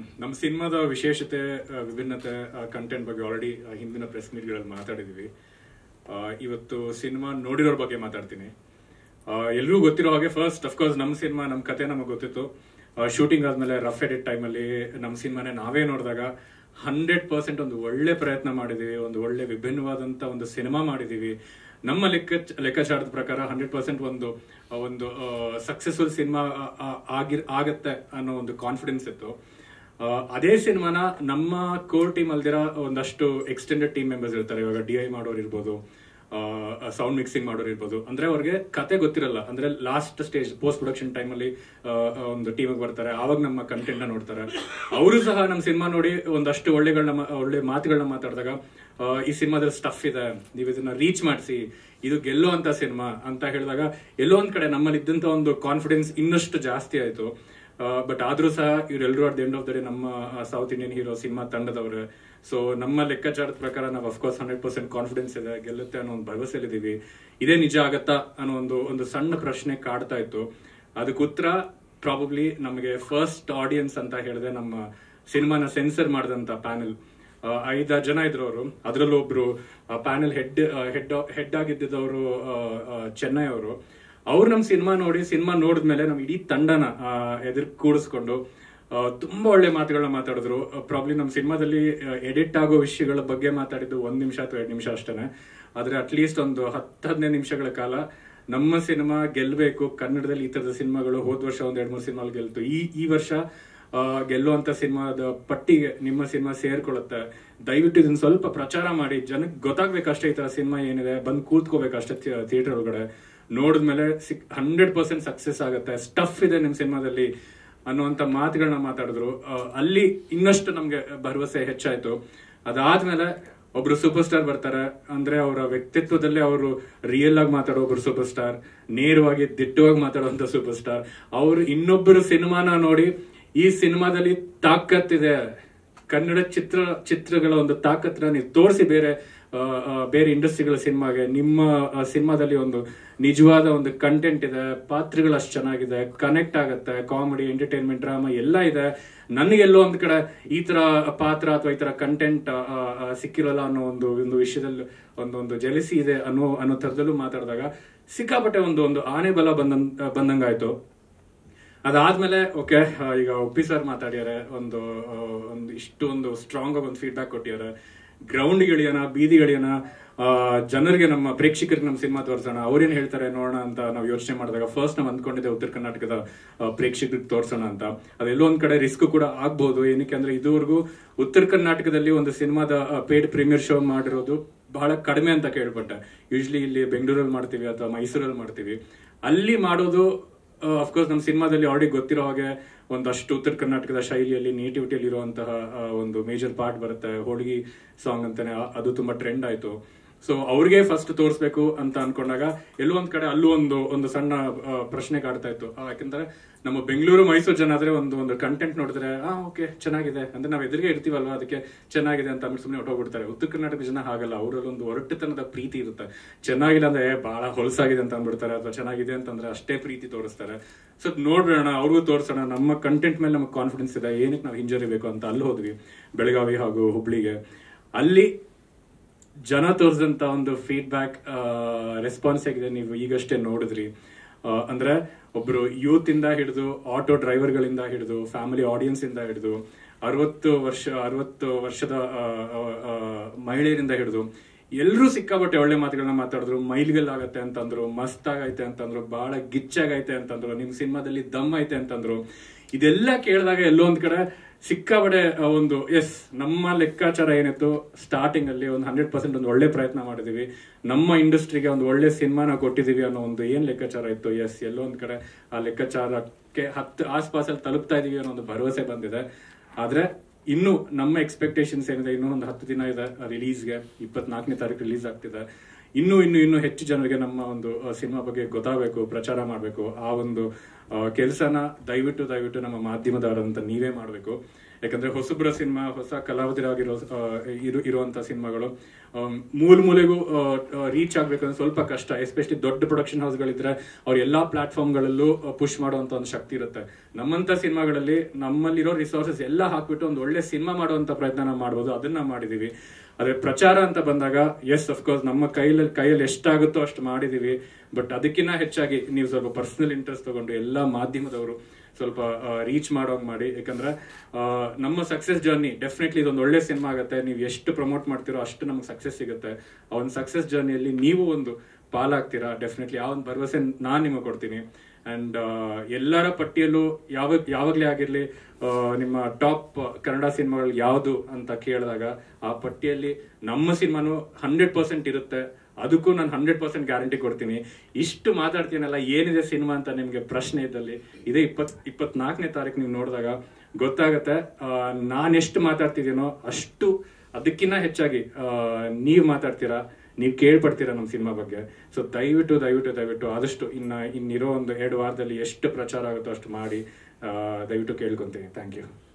ನಮ್ಮ ಸಿನಿಮಾದ ವಿಶೇಷತೆ ಆ, ವಿಭಿನ್ನತೆ ಕಂಟೆಂಟ್ ಬಗ್ಗೆ ಆಲ್ರೆಡಿ ಹಿಂದಿನ ಪ್ರೆಸ್ ಮೀಟ್ಗಳಲ್ಲಿ ಮಾತಾಡಿದೀವಿ ಆ, ಇವತ್ತು ಸಿನಿಮಾ ನೋಡಿರೋರ್ ಬಗ್ಗೆ ಮಾತಾಡ್ತೀನಿ ಎಲ್ರಿಗೂ ಗೊತ್ತಿರೋ ಹಾಗೆ ಫಸ್ಟ್ ಅಫ್ಕೋರ್ಸ್ ನಮ್ಮ ಸಿನಿಮಾ ನಮ್ಮ ಕತೆ ನಮಗೆ ಗೊತ್ತಿತ್ತು ಶೂಟಿಂಗ್ ಆದ್ಮೇಲೆ ರಫ್ ಎಡಿಟ್ ಟೈಮಲ್ಲಿ ನಮ್ಮ ಸಿನಿಮಾನೇ ನಾವೇ ನೋಡಿದಾಗ ಹಂಡ್ರೆಡ್ ಪರ್ಸೆಂಟ್ ಒಂದು ಒಳ್ಳೆ ಪ್ರಯತ್ನ ಮಾಡಿದೀವಿ ಒಂದು ಒಳ್ಳೆ ವಿಭಿನ್ನವಾದಂತ ಒಂದು ಸಿನಿಮಾ ಮಾಡಿದೀವಿ ನಮ್ಮ ಲೆಕ್ಕ ಲೆಕ್ಕಾಚಾರದ ಪ್ರಕಾರ ಹಂಡ್ರೆಡ್ ಪರ್ಸೆಂಟ್ ಒಂದು ಆ, ಒಂದು ಸಕ್ಸಸ್ಫುಲ್ ಸಿನಿಮಾ ಆಗಿರ್ ಆಗತ್ತೆ ಅನ್ನೋ ಒಂದು ಕಾನ್ಫಿಡೆನ್ಸ್ ಇತ್ತು ಆ, ಅದೇ ಸಿನಿಮಾನ ನಮ್ಮ ಕೋರ್ ಟೀಮ್ ಅಲ್ದಿರ ಒಂದಷ್ಟು ಎಕ್ಸ್ಟೆಂಡೆಡ್ ಟೀಮ್ ಮೆಂಬರ್ಸ್ ಇರ್ತಾರೆ ಇವಾಗ ಡಿ ಐ ಮಾಡೋರು ಇರ್ಬೋದು ಸೌಂಡ್ ಮಿಕ್ಸಿಂಗ್ ಮಾಡೋರು ಇರ್ಬೋದು ಅಂದ್ರೆ ಅವ್ರಿಗೆ ಕತೆ ಗೊತ್ತಿರಲ್ಲ ಅಂದ್ರೆ last stage post production time ಅಲ್ಲಿ ಆ, ಒಂದು ಟೀಮ್ ಬರ್ತಾರೆ ಆವಾಗ ನಮ್ಮ ಕಂಟೆಂಟ್ ನ ನೋಡ್ತಾರೆ ಅವರು ಸಹ ನಮ್ಮ ಸಿನಿಮಾ ನೋಡಿ ಒಂದಷ್ಟು ಒಳ್ಳೆಗಳನ್ನ ಮಾ- ಒಳ್ಳೆ ಮಾತುಗಳನ್ನ ಮಾತಾಡಿದಾಗ ಆ, ಈ ಸಿನಿಮಾದಲ್ಲಿ ಸ್ಟಫ್ ಇದೆ ನೀವು ಇದನ್ನ ರೀಚ್ ಮಾಡಿಸಿ ಇದು ಗೆಲ್ಲೋ ಅಂತ ಸಿನಿಮಾ ಅಂತ ಹೇಳಿದಾಗ ಎಲ್ಲೋ ಒಂದ್ ಕಡೆ ನಮ್ಮಲ್ಲಿ ಇದ್ದಂತ ಒಂದು ಕಾನ್ಫಿಡೆನ್ಸ್ ಇನ್ನಷ್ಟು ಜಾಸ್ತಿ ಆಯ್ತು ಬಟ್ ಆದ್ರೂ ಸಹ ಇವರೆಲ್ಲರೂ at the end of the day ನಮ್ಮ ಸೌತ್ ಇಂಡಿಯನ್ ಹೀರೋ ಸಿನಿಮಾ ತಂಡದವ್ರೆ ಸೊ ನಮ್ಮ ಲೆಕ್ಕಾಚಾರದ ಪ್ರಕಾರ ನಾವು ಅಫ್ಕೋರ್ಸ್ ಹಂಡ್ರೆಡ್ ಪರ್ಸೆಂಟ್ ಕಾನ್ಫಿಡೆನ್ಸ್ ಇದೆ ಗೆಲ್ಲುತ್ತೆ ಅನ್ನೋ ಒಂದು ಭರವಸೆಲಿದ್ದೀವಿ ಇದೇ ನಿಜ ಆಗತ್ತಾ ಅನ್ನೋ ಒಂದು ಒಂದು ಸಣ್ಣ ಪ್ರಶ್ನೆ ಕಾಡ್ತಾ ಇತ್ತು ಅದಕ್ಕೆ ಉತ್ತರ ಪ್ರಾಬಬ್ಲಿ ನಮಗೆ ಫಸ್ಟ್ ಆಡಿಯನ್ಸ್ ಅಂತ ಹೇಳಿದ್ರೆ ನಮ್ಮ ಸಿನಿಮಾನ ಸೆನ್ಸರ್ ಮಾಡಿದಂತ ಪ್ಯಾನೆಲ್ ಐದಾರು ಜನ ಇದ್ರು ಅವರು ಅದರಲ್ಲೂ ಒಬ್ರು ಪ್ಯಾನೆಲ್ ಹೆಡ್ ಹೆಡ್ ಹೆಡ್ ಆಗಿದ್ದವರು ಚೆನ್ನೈ ಅವರು ಅವ್ರು ನಮ್ ಸಿನಿಮಾ ನೋಡಿ ಸಿನಿಮಾ ನೋಡಿದ್ಮೇಲೆ ನಮ್ ಇಡೀ ತಂಡನ ಎದುರು ಕೂಡಿಸ್ಕೊಂಡು ಆ, ತುಂಬಾ ಒಳ್ಳೆ ಮಾತುಗಳನ್ನ ಮಾತಾಡಿದ್ರು ಪ್ರಾಬ್ಲಿ ನಮ್ಮ ಸಿನಿಮಾದಲ್ಲಿ ಎಡಿಟ್ ಆಗೋ ವಿಷಯಗಳ ಬಗ್ಗೆ ಮಾತಾಡಿದ್ದು ಒಂದ್ ನಿಮಿಷ ಅಥವಾ ಎರಡು ನಿಮಿಷ ಅಷ್ಟೇನೆ ಆದ್ರೆ ಅಟ್ಲೀಸ್ಟ್ ಒಂದು ಹತ್ತು ಹದಿನೈದು ನಿಮಿಷಗಳ ಕಾಲ ನಮ್ಮ ಸಿನಿಮಾ ಗೆಲ್ಬೇಕು ಕನ್ನಡದಲ್ಲಿ ಈ ತರದ ಸಿನಿಮಾಗಳು ಹೋದ್ ವರ್ಷ ಒಂದ್ ಎರಡ್ ಮೂರು ಸಿನಿಮಾ ಗೆಲ್ತು ಈ ಈ ವರ್ಷ ಆ, ಗೆಲ್ಲುವಂತ ಸಿನಿಮಾದ ಪಟ್ಟಿಗೆ ನಿಮ್ಮ ಸಿನಿಮಾ ಸೇರ್ಕೊಳ್ಳುತ್ತೆ ದಯವಿಟ್ಟು ಇದನ್ನ ಸ್ವಲ್ಪ ಪ್ರಚಾರ ಮಾಡಿ ಜನಕ್ಕೆ ಗೊತ್ತಾಗ್ಬೇಕಷ್ಟೇ ಈ ತರ ಸಿನಿಮಾ ಏನಿದೆ ಬಂದ್ ಕೂತ್ಕೋಬೇಕಷ್ಟೇ ಥಿಯೇಟರ್ ಒಳಗಡೆ ನೋಡಿದ್ಮೇಲೆ ಹಂಡ್ರೆಡ್ ಪರ್ಸೆಂಟ್ ಸಕ್ಸಸ್ ಆಗುತ್ತೆ ಸ್ಟಫ್ ಇದೆ ನಿಮ್ ಸಿನಿಮಾದಲ್ಲಿ ಅನ್ನುವಂತ ಮಾತುಗಳನ್ನ ಮಾತಾಡಿದ್ರು ಆ, ಅಲ್ಲಿ ಇನ್ನಷ್ಟು ನಮ್ಗೆ ಭರವಸೆ ಹೆಚ್ಚಾಯ್ತು ಅದಾದ್ಮೇಲೆ ಒಬ್ರು ಸೂಪರ್ ಸ್ಟಾರ್ ಬರ್ತಾರೆ ಅಂದ್ರೆ ಅವರ ವ್ಯಕ್ತಿತ್ವದಲ್ಲಿ ಅವರು ರಿಯಲ್ ಆಗಿ ಮಾತಾಡೋ ಒಬ್ರು ಸೂಪರ್ ಸ್ಟಾರ್ ನೇರವಾಗಿ ದಿಟ್ಟವಾಗಿ ಮಾತಾಡುವಂತ ಸೂಪರ್ ಸ್ಟಾರ್ ಅವರು ಇನ್ನೊಬ್ಬರು ಸಿನಿಮಾನ ನೋಡಿ ಈ ಸಿನಿಮಾದಲ್ಲಿ ತಾಕತ್ತಿದೆ ಕನ್ನಡ ಚಿತ್ರ ಚಿತ್ರಗಳ ಒಂದು ತಾಕತ್ರ ನೀವು ತೋರಿಸಿ ಬೇರೆ ಆ, ಆ, ಬೇರೆ ಇಂಡಸ್ಟ್ರಿಗಳ ಸಿನಿಮಾಗೆ ನಿಮ್ಮ ಆ, ಸಿನಿಮಾದಲ್ಲಿ ಒಂದು ನಿಜವಾದ ಒಂದು ಕಂಟೆಂಟ್ ಇದೆ ಪಾತ್ರಗಳು ಅಷ್ಟು ಚೆನ್ನಾಗಿದೆ ಕನೆಕ್ಟ್ ಆಗುತ್ತೆ ಕಾಮಿಡಿ ಎಂಟರ್ಟೈನ್ಮೆಂಟ್ ಡ್ರಾಮಾ ಎಲ್ಲ ಇದೆ ನನಗೆಲ್ಲೋ ಒಂದ್ ಕಡೆ ಈ ತರ ಪಾತ್ರ ಅಥವಾ ಈ ತರ ಕಂಟೆಂಟ್ ಸಿಕ್ಕಿರಲ್ಲ ಅನ್ನೋ ಒಂದು ಒಂದು ವಿಷಯದಲ್ಲಿ ಒಂದೊಂದು ಜಲಸಿ ಇದೆ ಅನ್ನೋ ಅನ್ನೋ ತರದಲ್ಲೂ ಮಾತಾಡಿದಾಗ ಸಿಕ್ಕಾಪಟ್ಟೆ ಒಂದು ಒಂದು ಆನೆ ಬಲ ಬಂದಂಗ್ ಬಂದಂಗಾಯ್ತು ಅದಾದ್ಮೇಲೆ ಓಕೆ ಈಗ ಒಪ್ಪಿ ಸರ್ ಮಾತಾಡ್ಯಾರೆ ಒಂದು ಆ, ಒಂದು ಇಷ್ಟು ಒಂದು ಸ್ಟ್ರಾಂಗ್ ಆಗಿ ಒಂದು ಫೀಡ್ಬ್ಯಾಕ್ ಕೊಟ್ಟಿದ್ದಾರೆ ಗ್ರೌಂಡ್ ಇಳಿಯೋಣ ಬೀದಿ ಇಳಿಯೋಣ ಆ, ಜನರಿಗೆ ನಮ್ಮ ಪ್ರೇಕ್ಷಕರಿಗೆ ನಮ್ಮ ಸಿನಿಮಾ ತೋರಿಸೋಣ ಅವ್ರೇನ್ ಹೇಳ್ತಾರೆ ನೋಡೋಣ ಅಂತ ನಾವು ಯೋಚನೆ ಮಾಡಿದಾಗ ಫಸ್ಟ್ ನಾವು ಅಂದ್ಕೊಂಡಿದ್ದೆ ಉತ್ತರ ಕರ್ನಾಟಕದ ಆ, ಪ್ರೇಕ್ಷಕರಿಗೆ ತೋರಿಸೋಣ ಅಂತ ಅದೆಲ್ಲೋ ಒಂದ್ ಕಡೆ ರಿಸ್ಕ್ ಕೂಡ ಆಗ್ಬಹುದು ಏನಕ್ಕೆ ಅಂದ್ರೆ ಇದುವರೆಗೂ ಉತ್ತರ ಕರ್ನಾಟಕದಲ್ಲಿ ಒಂದು ಸಿನಿಮಾದ ಪೇಡ್ ಪ್ರೀಮಿಯರ್ ಶೋ ಮಾಡಿರೋದು ಬಹಳ ಕಡಿಮೆ ಅಂತ ಕೇಳ್ಪಟ್ಟೆ ಯೂಶ್ಲಿ ಇಲ್ಲಿ ಬೆಂಗಳೂರಲ್ಲಿ ಮಾಡ್ತೀವಿ ಅಥವಾ ಮೈಸೂರಲ್ಲಿ ಮಾಡ್ತೀವಿ ಅಲ್ಲಿ ಮಾಡೋದು ಅಫ್ಕೋರ್ಸ್ ನಮ್ಮ ಸಿನಿಮಾದಲ್ಲಿ ಆಲ್ರೆಡಿ ಗೊತ್ತಿರೋ ಹಾಗೆ ಒಂದಷ್ಟು ಉತ್ತರ ಕರ್ನಾಟಕದ ಶೈಲಿಯಲ್ಲಿ ನೇಟಿವಿಟಿಯಲ್ಲಿ ಇರುವಂತಹ ಆ, ಒಂದು ಮೇಜರ್ ಪಾರ್ಟ್ ಬರುತ್ತೆ ಹೋಳಿಗೆ ಸಾಂಗ್ ಅಂತಾನೆ ಆ- ಅದು ತುಂಬಾ ಟ್ರೆಂಡ್ ಆಯ್ತು ಸೊ ಅವ್ರಿಗೆ ಫಸ್ಟ್ ತೋರಿಸ್ಬೇಕು ಅಂತ ಅನ್ಕೊಂಡಾಗ ಎಲ್ಲೋ ಒಂದ್ ಕಡೆ ಅಲ್ಲೂ ಒಂದು ಒಂದು ಸಣ್ಣ ಆ, ಪ್ರಶ್ನೆ ಕಾಡ್ತಾ ಇತ್ತು ಆ, ಯಾಕಂದ್ರೆ ನಮ್ಮ ಬೆಂಗಳೂರು ಮೈಸೂರು ಜನ ಆದ್ರೆ ಒಂದು ಒಂದು ಕಂಟೆಂಟ್ ನೋಡಿದ್ರೆ ಆ ಓಕೆ ಚೆನ್ನಾಗಿದೆ ಅಂದ್ರೆ ನಾವ್ ಎದುರಿಗೆ ಇರ್ತೀವಲ್ವಾ ಅದಕ್ಕೆ ಚೆನ್ನಾಗಿದೆ ಅಂತ ಅಂದ್ಬಿಟ್ಟು ಸುಮ್ಮನೆ ಹೊಟ್ಟೋಗ್ಬಿಡ್ತಾರೆ ಉತ್ತರ ಕರ್ನಾಟಕ ಜನ ಹಾಗಲ್ಲ ಅವರಲ್ಲಿ ಒಂದು ಒರಟುತನದ ಪ್ರೀತಿ ಇರುತ್ತೆ ಚೆನ್ನಾಗಿಲ್ಲ ಅಂದ್ರೆ ಏ, ಬಹಳ ಹೊಲಸಾಗಿದೆ ಅಂತ ಅಂದ್ಬಿಡ್ತಾರೆ ಅಥವಾ ಚೆನ್ನಾಗಿದೆ ಅಂತಂದ್ರೆ ಅಷ್ಟೇ ಪ್ರೀತಿ ತೋರಿಸ್ತಾರೆ ಸೊ ನೋಡ್ಬಿಡೋಣ ಅವ್ರಿಗೂ ತೋರಿಸೋಣ ನಮ್ಮ ಕಂಟೆಂಟ್ ಮೇಲೆ ನಮಗೆ ಕಾನ್ಫಿಡೆನ್ಸ್ ಇದೆ ಏನಕ್ಕೆ ನಾವು ಹಿಂಜರಿಬೇಕು ಅಂತ ಅಲ್ಲಿ ಹೋದ್ವಿ ಬೆಳಗಾವಿ ಹಾಗೂ ಹುಬ್ಳಿಗೆ ಅಲ್ಲಿ ಜನ ತೋರಿಸಿದಂತ ಒಂದು ಫೀಡ್ಬ್ಯಾಕ್ ರೆಸ್ಪಾನ್ಸ್ ಆಗಿದೆ ನೀವು ಈಗಷ್ಟೇ ನೋಡಿದ್ರಿ ಆ, ಅಂದ್ರೆ ಒಬ್ರು ಯೂತ್ ಇಂದ ಹಿಡಿದು ಆಟೋ ಡ್ರೈವರ್ಗಳಿಂದ ಹಿಡಿದು ಫ್ಯಾಮಿಲಿ ಆಡಿಯನ್ಸ್ ಇಂದ ಹಿಡಿದು ಅರವತ್ತು ವರ್ಷ ಅರವತ್ತು ವರ್ಷದ ಆ, ಆ, ಆ, ಮಹಿಳೆಯರಿಂದ ಹಿಡಿದು ಎಲ್ಲರೂ ಸಿಕ್ಕಾಪಟ್ಟೆ ಒಳ್ಳೆ ಮಾತುಗಳನ್ನ ಮಾತಾಡಿದ್ರು ಮೈಲ್ಗಲ್ ಆಗತ್ತೆ ಅಂತಂದ್ರು ಮಸ್ತ್ ಆಗೈತೆ ಅಂತಂದ್ರು ಬಹಳ ಗಿಚ್ಚಾಗೈತೆ ಅಂತಂದ್ರು ನಿಮ್ ಸಿನಿಮಾದಲ್ಲಿ ದಮ್ ಐತೆ ಅಂತಂದ್ರು ಇದೆಲ್ಲ ಕೇಳಿದಾಗ ಎಲ್ಲೋ ಒಂದ್ ಕಡೆ ಸಿಕ್ಕಾಪಟ್ಟೆ ಆ, ಒಂದು ಎಸ್ ನಮ್ಮ ಲೆಕ್ಕಾಚಾರ ಏನಿತ್ತು ಸ್ಟಾರ್ಟಿಂಗ್ ಅಲ್ಲಿ ಒಂದು ಹಂಡ್ರೆಡ್ ಪರ್ಸೆಂಟ್ ಒಂದು ಒಳ್ಳೆ ಪ್ರಯತ್ನ ಮಾಡಿದೀವಿ ನಮ್ಮ ಇಂಡಸ್ಟ್ರಿಗೆ ಒಂದು ಒಳ್ಳೆ ಸಿನಿಮಾನ ಕೊಟ್ಟಿದೀವಿ ಅನ್ನೋ ಒಂದು ಏನ್ ಲೆಕ್ಕಾಚಾರ ಇತ್ತು ಎಸ್ ಎಲ್ಲೋ ಒಂದ್ ಕಡೆ ಆ ಲೆಕ್ಕಾಚಾರಕ್ಕೆ ಹತ್ತು ಆಸ್ಪಾಸಲ್ಲಿ ತಲುಪ್ತಾ ಇದೀವಿ ಅನ್ನೋ ಒಂದು ಭರವಸೆ ಬಂದಿದೆ ಆದ್ರೆ ಇನ್ನು ನಮ್ಮ ಎಕ್ಸ್ಪೆಕ್ಟೇಷನ್ಸ್ ಏನಿದೆ ಇನ್ನೂ ಒಂದು ಹತ್ತು ದಿನ ಇದೆ ರಿಲೀಸ್ಗೆ ಇಪ್ಪತ್ನಾಲ್ಕನೇ ತಾರೀಕು ರಿಲೀಸ್ ಆಗ್ತಿದೆ ಇನ್ನು ಇನ್ನು ಇನ್ನು ಹೆಚ್ಚು ಜನರಿಗೆ ನಮ್ಮ ಒಂದು ಸಿನಿಮಾ ಬಗ್ಗೆ ಗೊತ್ತಾಗಬೇಕು ಪ್ರಚಾರ ಮಾಡಬೇಕು ಆ ಒಂದು ಕೆಲಸನ ದಯವಿಟ್ಟು ದಯವಿಟ್ಟು ನಮ್ಮ ಮಾಧ್ಯಮದವರಂತ ನೀವೇ ಮಾಡಬೇಕು ಯಾಕಂದ್ರೆ ಹೊಸಬ್ರ ಸಿನಿಮಾ ಹೊಸ ಕಲಾವಿದರಾಗಿರೋ ಆ, ಇರು ಇರುವಂತ ಸಿನಿಮಾಗಳು ಮೂಲ ಮೂಲೆಗೂ ರೀಚ್ ಆಗ್ಬೇಕಂದ್ರೆ ಸ್ವಲ್ಪ ಕಷ್ಟ ಎಸ್ಪೆಷಲಿ ದೊಡ್ಡ ಪ್ರೊಡಕ್ಷನ್ ಹೌಸ್ಗಳಿದ್ರೆ ಅವ್ರ ಎಲ್ಲಾ ಪ್ಲಾಟ್ಫಾರ್ಮ್ಗಳಲ್ಲೂ ಪುಷ್ ಮಾಡುವಂತ ಒಂದು ಶಕ್ತಿ ಇರುತ್ತೆ ನಮ್ಮಂತ ಸಿನಿಮಾಗಳಲ್ಲಿ ನಮ್ಮಲ್ಲಿರೋ ರಿಸೋರ್ಸಸ್ ಎಲ್ಲ ಹಾಕ್ಬಿಟ್ಟು ಒಂದು ಒಳ್ಳೆ ಸಿನಿಮಾ ಮಾಡುವಂತ ಪ್ರಯತ್ನ ನಾವು ಮಾಡ್ಬೋದು ಅದನ್ನ ಮಾಡಿದೀವಿ ಅದೇ ಪ್ರಚಾರ ಅಂತ ಬಂದಾಗ ಎಸ್ ಅಫ್ಕೋರ್ಸ್ ನಮ್ಮ ಕೈಯಲ್ಲಿ ಕೈಯಲ್ಲಿ ಎಷ್ಟಾಗುತ್ತೋ ಅಷ್ಟು ಮಾಡಿದೀವಿ ಬಟ್ ಅದಕ್ಕಿಂತ ಹೆಚ್ಚಾಗಿ ನೀವು ಸ್ವಲ್ಪ ಪರ್ಸನಲ್ ಇಂಟ್ರೆಸ್ಟ್ ತಗೊಂಡು ಎಲ್ಲಾ ಮಾಧ್ಯಮದವರು ಸ್ವಲ್ಪ ರೀಚ್ ಮಾಡೋಂಗ್ ಮಾಡಿ ಯಾಕಂದ್ರೆ ಆ, ನಮ್ಮ ಸಕ್ಸಸ್ ಜರ್ನಿ ಡೆಫಿನೆಟ್ಲಿ ಇದೊಂದು ಒಳ್ಳೆ ಸಿನಿಮಾ ಆಗುತ್ತೆ ನೀವು ಎಷ್ಟು ಪ್ರಮೋಟ್ ಮಾಡ್ತೀರೋ ಅಷ್ಟು ನಮ್ಗೆ ಸಕ್ಸಸ್ ಸಿಗುತ್ತೆ ಆ ಒಂದು ಸಕ್ಸಸ್ ಜರ್ನಿಯಲ್ಲಿ ನೀವು ಒಂದು ಪಾಲಾಗ್ತೀರಾ ಡೆಫಿನೆಟ್ಲಿ ಆ ಒಂದು ಭರವಸೆ ನಾನು ನಿಮಗೆ ಕೊಡ್ತೀನಿ ಅಂಡ್ ಎಲ್ಲರ ಪಟ್ಟಿಯಲ್ಲೂ ಯಾವಾಗ ಯಾವಾಗಲೇ ಆಗಿರ್ಲಿ ಆ, ನಿಮ್ಮ ಟಾಪ್ ಕನ್ನಡ ಸಿನಿಮಾಗಳು ಯಾವುದು ಅಂತ ಕೇಳಿದಾಗ ಆ ಪಟ್ಟಿಯಲ್ಲಿ ನಮ್ಮ ಸಿನಿಮಾನು ಹಂಡ್ರೆಡ್ ಪರ್ಸೆಂಟ್ ಇರುತ್ತೆ ಅದಕ್ಕೂ ನಾನು ಹಂಡ್ರೆಡ್ ಪರ್ಸೆಂಟ್ ಗ್ಯಾರಂಟಿ ಕೊಡ್ತೀನಿ ಇಷ್ಟು ಮಾತಾಡ್ತೀನಲ್ಲ ಏನಿದೆ ಸಿನಿಮಾ ಅಂತ ನಿಮ್ಗೆ ಪ್ರಶ್ನೆ ಇದ್ದಲ್ಲಿ ಇದೇ ಇಪ್ಪತ್ ಇಪ್ಪತ್ನಾಲ್ಕನೇ ತಾರೀಕು ನೀವು ನೋಡಿದಾಗ ಗೊತ್ತಾಗತ್ತೆ ನಾನು ಎಷ್ಟು ಮಾತಾಡ್ತಿದ್ದೀನೋ ಅಷ್ಟು ಅದಕ್ಕಿಂತ ಹೆಚ್ಚಾಗಿ ಆ, ನೀವ್ ಮಾತಾಡ್ತೀರಾ ನೀವು ಕೇಳ್ಪಡ್ತೀರಾ ನಮ್ಮ ಸಿನಿಮಾ ಬಗ್ಗೆ ಸೊ ದಯವಿಟ್ಟು ದಯವಿಟ್ಟು ದಯವಿಟ್ಟು ಆದಷ್ಟು ಇನ್ನ ಇನ್ನಿರೋ ಒಂದು ಎರಡು ವಾರದಲ್ಲಿ ಎಷ್ಟು ಪ್ರಚಾರ ಆಗುತ್ತೋ ಅಷ್ಟು ಮಾಡಿ ಆ, ದಯವಿಟ್ಟು ಕೇಳ್ಕೊಂತೀನಿ ಥ್ಯಾಂಕ್ ಯು